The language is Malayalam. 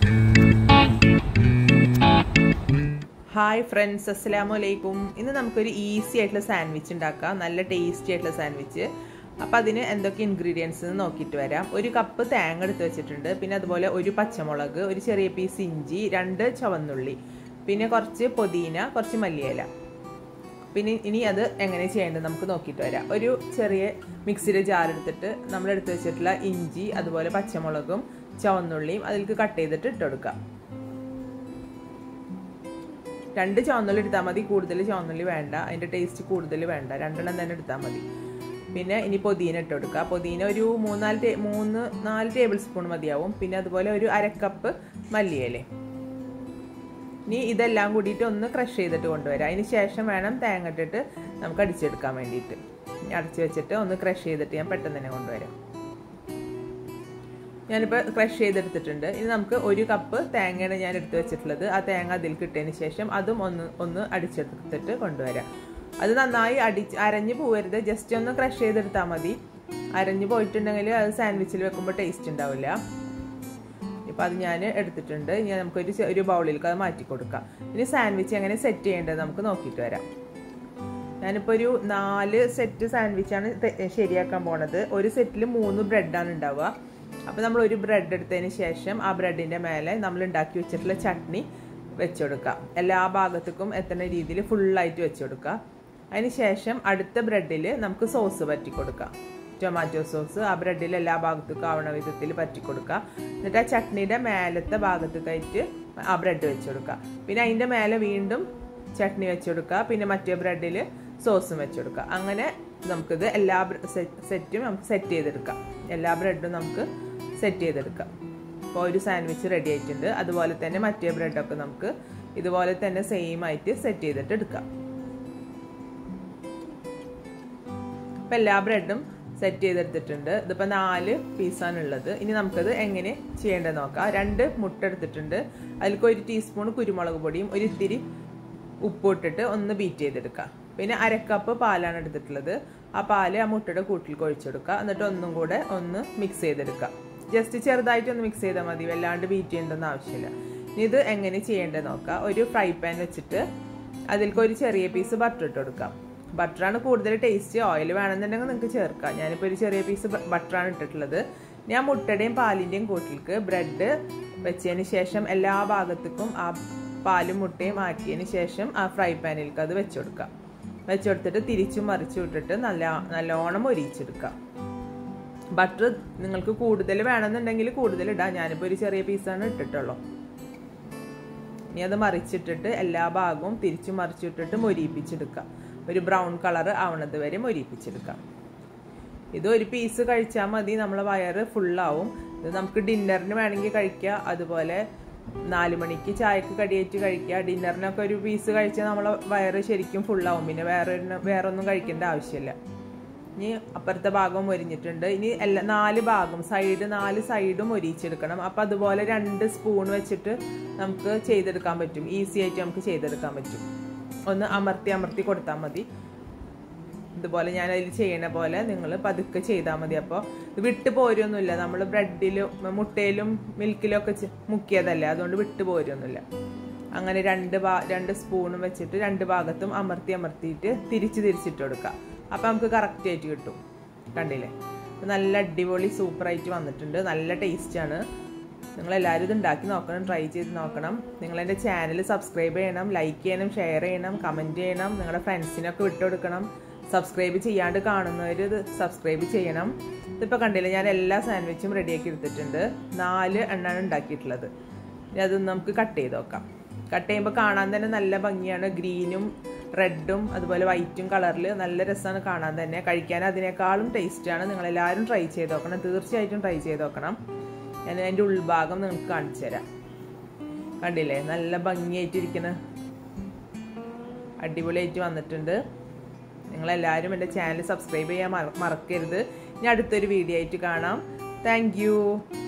ഹായ് ഫ്രണ്ട്സ് അസ്സലാമു അലൈക്കും ഇന്ന് നമുക്കൊരു ഈസി ആയിട്ടുള്ള സാൻഡ്വിച്ച് ഉണ്ടാക്കാം നല്ല ടേസ്റ്റി ആയിട്ടുള്ള സാൻഡ്വിച്ച് അപ്പോൾ അതിന് എന്തൊക്കെ ഇൻഗ്രീഡിയൻസ് നോക്കിയിട്ട് വരാം ഒരു കപ്പ് തേങ്ങ എടുത്ത് വെച്ചിട്ടുണ്ട് പിന്നെ അതുപോലെ ഒരു പച്ചമുളക് ഒരു ചെറിയ പീസ് ഇഞ്ചി രണ്ട് ചുവന്നുള്ളി പിന്നെ കുറച്ച് പൊതീന കുറച്ച് മല്ലിയില പിന്നെ ഇനി അത് എങ്ങനെ ചെയ്യേണ്ടത് നമുക്ക് നോക്കിയിട്ട് വരാം ഒരു ചെറിയ മിക്സിയുടെ ജാർ എടുത്തിട്ട് നമ്മൾ എടുത്ത് വെച്ചിട്ടുള്ള ഇഞ്ചി അതുപോലെ പച്ചമുളകും ചുവന്നുള്ളിയും അതിലേക്ക് കട്ട് ചെയ്തിട്ട് ഇട്ട് കൊടുക്കാം രണ്ട് ചുവന്നുള്ളി എടുത്താൽ മതി കൂടുതൽ ചുവന്നുള്ളി വേണ്ട അതിൻ്റെ ടേസ്റ്റ് കൂടുതൽ വേണ്ട രണ്ടെണ്ണം തന്നെ എടുത്താൽ മതി പിന്നെ ഇനി പൊതീന ഇട്ട് കൊടുക്കുക പൊതീന ഒരു മൂന്നാല് ടേ മൂന്ന് നാല് ടേബിൾ സ്പൂൺ മതിയാവും പിന്നെ അതുപോലെ ഒരു അരക്കപ്പ് മല്ലിയിലേ ഇനി ഇതെല്ലാം കൂടിയിട്ട് ഒന്ന് ക്രഷ് ചെയ്തിട്ട് കൊണ്ടുവരാം അതിന് ശേഷം വേണം തേങ്ങ ഇട്ടിട്ട് നമുക്ക് അടിച്ചെടുക്കാൻ വേണ്ടിയിട്ട് അടച്ച് വെച്ചിട്ട് ഒന്ന് ക്രഷ് ചെയ്തിട്ട് ഞാൻ പെട്ടെന്ന് തന്നെ കൊണ്ടുവരാം ഞാനിപ്പോൾ ക്രഷ് ചെയ്തെടുത്തിട്ടുണ്ട് ഇനി നമുക്ക് ഒരു കപ്പ് തേങ്ങയാണ് ഞാൻ എടുത്ത് വെച്ചിട്ടുള്ളത് ആ തേങ്ങ അതിൽ കിട്ടിയതിന് ശേഷം അതും ഒന്ന് ഒന്ന് അടിച്ചെടുത്തിട്ട് കൊണ്ടുവരാം അത് നന്നായി അടിച്ച് അരഞ്ഞു പോകരുത് ജസ്റ്റ് ഒന്ന് ക്രഷ് ചെയ്തെടുത്താൽ മതി അരഞ്ഞു പോയിട്ടുണ്ടെങ്കിൽ അത് സാൻഡ്വിച്ചിൽ വെക്കുമ്പോൾ ടേസ്റ്റ് ഉണ്ടാവില്ല ഇപ്പോൾ അത് ഞാൻ എടുത്തിട്ടുണ്ട് ഇനി നമുക്കൊരു ഒരു ബൗളിലേക്ക് അത് മാറ്റി കൊടുക്കാം ഇനി സാൻഡ്വിച്ച് എങ്ങനെ സെറ്റ് ചെയ്യേണ്ടത് നമുക്ക് നോക്കിയിട്ട് വരാം ഞാനിപ്പോൾ ഒരു നാല് സെറ്റ് സാൻഡ്വിച്ചാണ് ശരിയാക്കാൻ പോണത് ഒരു സെറ്റിൽ മൂന്ന് ബ്രെഡാണ് ഉണ്ടാവുക അപ്പോൾ നമ്മൾ ഒരു ബ്രെഡ് എടുത്തതിന് ശേഷം ആ ബ്രെഡിൻ്റെ മേലെ നമ്മൾ ഉണ്ടാക്കി വെച്ചിട്ടുള്ള ചട്നി വെച്ച് കൊടുക്കുക എല്ലാ ഭാഗത്തേക്കും എത്തുന്ന രീതിയിൽ ഫുള്ളായിട്ട് വെച്ച് കൊടുക്കുക അതിന് ശേഷം അടുത്ത ബ്രെഡിൽ നമുക്ക് സോസ് പറ്റി കൊടുക്കാം ടൊമാറ്റോ സോസ് ആ ബ്രെഡിൽ എല്ലാ ഭാഗത്തേക്കും ആവണ വിധത്തിൽ പറ്റി കൊടുക്കുക എന്നിട്ട് ആ ചട്നിയുടെ മേലത്തെ ഭാഗത്തേക്കായിട്ട് ആ ബ്രെഡ് വെച്ച് കൊടുക്കുക പിന്നെ അതിൻ്റെ മേലെ വീണ്ടും ചട്നി വെച്ച് കൊടുക്കുക പിന്നെ മറ്റേ ബ്രെഡിൽ സോസും വെച്ച് കൊടുക്കുക അങ്ങനെ നമുക്കിത് എല്ലാ സെറ്റും നമുക്ക് സെറ്റ് ചെയ്തെടുക്കാം എല്ലാ ബ്രെഡും നമുക്ക് സെറ്റ് ചെയ്തെടുക്കാം അപ്പോൾ ഒരു സാൻഡ്വിച്ച് റെഡി ആയിട്ടുണ്ട് അതുപോലെ തന്നെ മറ്റേ ബ്രെഡൊക്കെ നമുക്ക് ഇതുപോലെ തന്നെ സെയിം ആയിട്ട് സെറ്റ് ചെയ്തിട്ട് എടുക്കാം അപ്പം എല്ലാ ബ്രെഡും സെറ്റ് ചെയ്തെടുത്തിട്ടുണ്ട് ഇതിപ്പോൾ നാല് പീസാണ് ഉള്ളത് ഇനി നമുക്കത് എങ്ങനെ ചെയ്യേണ്ടത് നോക്കാം രണ്ട് മുട്ട എടുത്തിട്ടുണ്ട് അതിലേക്ക് ഒരു ടീസ്പൂൺ കുരുമുളക് പൊടിയും ഒരു ഇത്തിരി ഉപ്പ് ഇട്ടിട്ട് ഒന്ന് ബീറ്റ് ചെയ്തെടുക്കുക പിന്നെ അരക്കപ്പ് പാലാണ് എടുത്തിട്ടുള്ളത് ആ പാല് ആ മുട്ടയുടെ കൂട്ടിൽ കൊഴിച്ചെടുക്കുക എന്നിട്ട് ഒന്നും കൂടെ ഒന്ന് മിക്സ് ചെയ്തെടുക്കുക ജസ്റ്റ് ചെറുതായിട്ട് ഒന്ന് മിക്സ് ചെയ്താൽ മതി വല്ലാണ്ട് ബീറ്റ് ചെയ്യേണ്ടെന്ന് ആവശ്യമില്ല ഇനി ഇത് എങ്ങനെ ചെയ്യേണ്ടത് നോക്കാം ഒരു ഫ്രൈ പാൻ വെച്ചിട്ട് അതിലേക്ക് ഒരു ചെറിയ പീസ് ബട്ടർ ഇട്ട് കൊടുക്കാം ബട്ടറാണ് കൂടുതൽ ടേസ്റ്റ് ഓയിൽ വേണമെന്നുണ്ടെങ്കിൽ നിങ്ങൾക്ക് ചേർക്കാം ഞാനിപ്പോൾ ഒരു ചെറിയ പീസ് ബട്ടറാണ് ഇട്ടിട്ടുള്ളത് ഞാൻ മുട്ടയുടെയും പാലിൻ്റെയും കൂട്ടിലേക്ക് ബ്രെഡ് വെച്ചതിന് ശേഷം എല്ലാ ഭാഗത്തേക്കും ആ പാലും മുട്ടയും ആക്കിയതിന് ശേഷം ആ ഫ്രൈ പാനിലേക്ക് അത് വെച്ച് കൊടുക്കാം വെച്ച് കൊടുത്തിട്ട് തിരിച്ചും മറിച്ചു വിട്ടിട്ട് നല്ല നല്ലോണം ഒരിച്ചെടുക്കാം ബട്ടർ നിങ്ങൾക്ക് കൂടുതൽ വേണമെന്നുണ്ടെങ്കിൽ കൂടുതൽ ഇടാം ഞാനിപ്പോൾ ഒരു ചെറിയ പീസാണ് ഇട്ടിട്ടുള്ളൂ ഇനി അത് മറിച്ചിട്ടിട്ട് എല്ലാ ഭാഗവും തിരിച്ചു മറിച്ചിട്ടിട്ട് മൊരിയിപ്പിച്ചെടുക്കാം ഒരു ബ്രൗൺ കളർ ആവണത് വരെ മൊരിയിപ്പിച്ചെടുക്കാം ഇത് ഒരു പീസ് കഴിച്ചാൽ മതി നമ്മളെ വയറ് ഫുള്ളാവും ഇത് നമുക്ക് ഡിന്നറിന് വേണമെങ്കിൽ കഴിക്കുക അതുപോലെ നാല് മണിക്ക് ചായക്ക് കടിയേറ്റ് കഴിക്കുക ഡിന്നറിനൊക്കെ ഒരു പീസ് കഴിച്ചാൽ നമ്മളെ വയറ് ശരിക്കും ഫുള്ളാവും പിന്നെ വേറെ വേറെ ഒന്നും കഴിക്കേണ്ട ആവശ്യമില്ല ഇനി അപ്പുറത്തെ ഭാഗം മൊരിഞ്ഞിട്ടുണ്ട് ഇനി എല്ലാ നാല് ഭാഗം സൈഡ് നാല് സൈഡും മൊരിച്ചെടുക്കണം അപ്പം അതുപോലെ രണ്ട് സ്പൂൺ വെച്ചിട്ട് നമുക്ക് ചെയ്തെടുക്കാൻ പറ്റും ഈസി ആയിട്ട് നമുക്ക് ചെയ്തെടുക്കാൻ പറ്റും ഒന്ന് അമർത്തി അമർത്തി കൊടുത്താൽ മതി ഇതുപോലെ ഞാൻ അതിൽ ചെയ്യണ പോലെ നിങ്ങൾ പതുക്കെ ചെയ്താൽ മതി അപ്പോൾ വിട്ട് പോരൊന്നുമില്ല നമ്മൾ ബ്രെഡിലും മുട്ടയിലും മിൽക്കിലും ഒക്കെ മുക്കിയതല്ലേ അതുകൊണ്ട് വിട്ട് പോരൊന്നുമില്ല അങ്ങനെ രണ്ട് ഭാ രണ്ട് സ്പൂണും വെച്ചിട്ട് രണ്ട് ഭാഗത്തും അമർത്തി അമർത്തിയിട്ട് തിരിച്ച് തിരിച്ചിട്ട് കൊടുക്കുക അപ്പം നമുക്ക് കറക്റ്റ് ആയിട്ട് കിട്ടും കണ്ടില്ലേ നല്ല അടിപൊളി സൂപ്പറായിട്ട് വന്നിട്ടുണ്ട് നല്ല ടേസ്റ്റാണ് നിങ്ങളെല്ലാവരും ഇത് ഉണ്ടാക്കി നോക്കണം ട്രൈ ചെയ്ത് നോക്കണം നിങ്ങൾ എൻ്റെ ചാനൽ സബ്സ്ക്രൈബ് ചെയ്യണം ലൈക്ക് ചെയ്യണം ഷെയർ ചെയ്യണം കമൻറ്റ് ചെയ്യണം നിങ്ങളുടെ ഫ്രണ്ട്സിനൊക്കെ വിട്ടുകൊടുക്കണം സബ്സ്ക്രൈബ് ചെയ്യാണ്ട് കാണുന്നവർ ഇത് സബ്സ്ക്രൈബ് ചെയ്യണം ഇതിപ്പോൾ കണ്ടില്ല ഞാൻ എല്ലാ സാൻഡ്വിച്ചും റെഡിയാക്കി എടുത്തിട്ടുണ്ട് നാല് എണ്ണാണ് ഉണ്ടാക്കിയിട്ടുള്ളത് ഇനി അത് നമുക്ക് കട്ട് ചെയ്ത് നോക്കാം കട്ട് ചെയ്യുമ്പോൾ കാണാൻ തന്നെ നല്ല ഭംഗിയാണ് ഗ്രീനും റെഡും അതുപോലെ വൈറ്റും കളറിൽ നല്ല രസമാണ് കാണാൻ തന്നെ കഴിക്കാൻ അതിനേക്കാളും ടേസ്റ്റാണ് നിങ്ങളെല്ലാവരും ട്രൈ ചെയ്ത് നോക്കണം തീർച്ചയായിട്ടും ട്രൈ ചെയ്ത് നോക്കണം ഞാൻ അതിൻ്റെ ഉൾഭാഗം നിങ്ങൾക്ക് കാണിച്ചു തരാം കണ്ടില്ലേ നല്ല ഭംഗിയായിട്ടിരിക്കുന്ന അടിപൊളിയായിട്ട് വന്നിട്ടുണ്ട് നിങ്ങളെല്ലാവരും എൻ്റെ ചാനൽ സബ്സ്ക്രൈബ് ചെയ്യാൻ മറക്കരുത് ഇനി അടുത്തൊരു വീഡിയോ ആയിട്ട് കാണാം താങ്ക്